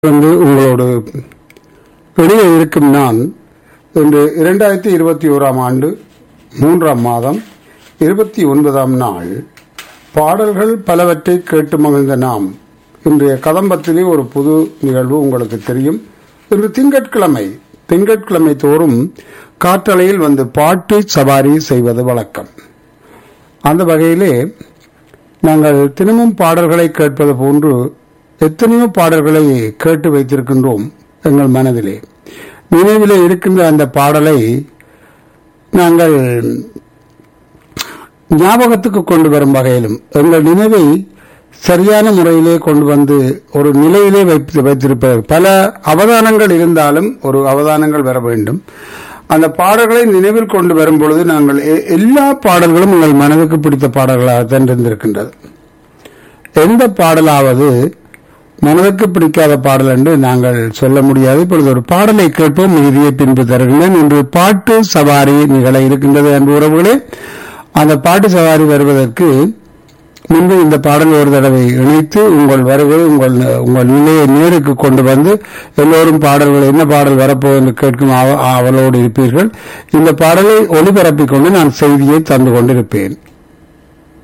வந்து உங்களோடு வெளியே இருக்கும் நான் இன்று இரண்டாயிரத்தி இருபத்தி ஓராம் ஆண்டு மூன்றாம் மாதம் இருபத்தி ஒன்பதாம் நாள் பாடல்கள் பலவற்றை கேட்டு மகிழ்ந்த நாம் இன்றைய கதம்பத்திலே ஒரு புது நிகழ்வு உங்களுக்கு தெரியும் இன்று திங்கட்கிழமை திங்கட்கிழமை தோறும் காற்றலையில் வந்து பாட்டு சவாரி செய்வது வழக்கம் அந்த வகையிலே நாங்கள் தினமும் பாடல்களை கேட்பது போன்று எத்தனையோ பாடல்களை கேட்டு வைத்திருக்கின்றோம் எங்கள் மனதிலே நினைவிலே இருக்கின்ற அந்த பாடலை நாங்கள் ஞாபகத்துக்கு கொண்டு வரும் வகையிலும் எங்கள் நினைவை சரியான முறையிலே கொண்டு வந்து ஒரு நிலையிலே வைத்து வைத்திருப்பது பல அவதானங்கள் இருந்தாலும் ஒரு அவதானங்கள் வர வேண்டும் அந்த பாடல்களை நினைவில் கொண்டு வரும் பொழுது நாங்கள் எ- எல்லா பாடல்களும் உங்கள் மனதுக்கு பிடித்த பாடல்களாகத்தான் இருந்திருக்கின்றது எந்த பாடலாவது மனதுக்கு பிடிக்காத பாடல் என்று நாங்கள் சொல்ல முடியாது இப்பொழுது ஒரு பாடலை கேட்போம் மீதியை பின்பு தருகின்றேன் இன்று பாட்டு சவாரி நிகழ இருக்கின்றது அன்பு உறவுகளே அந்த பாட்டு சவாரி வருவதற்கு முன்பு இந்த பாடல் ஒரு தடவை இணைத்து உங்கள் வருகை உங்கள் உங்கள் நிலையை நேருக்கு கொண்டு வந்து எல்லோரும் பாடல்கள் என்ன பாடல் வரப்போகுது என்று கேட்கும் ஆவ- ஆவலோடு இருப்பீர்கள் இந்த பாடலை ஒளிபரப்பிக் கொண்டு நான் செய்தியை தந்து கொண்டிருப்பேன்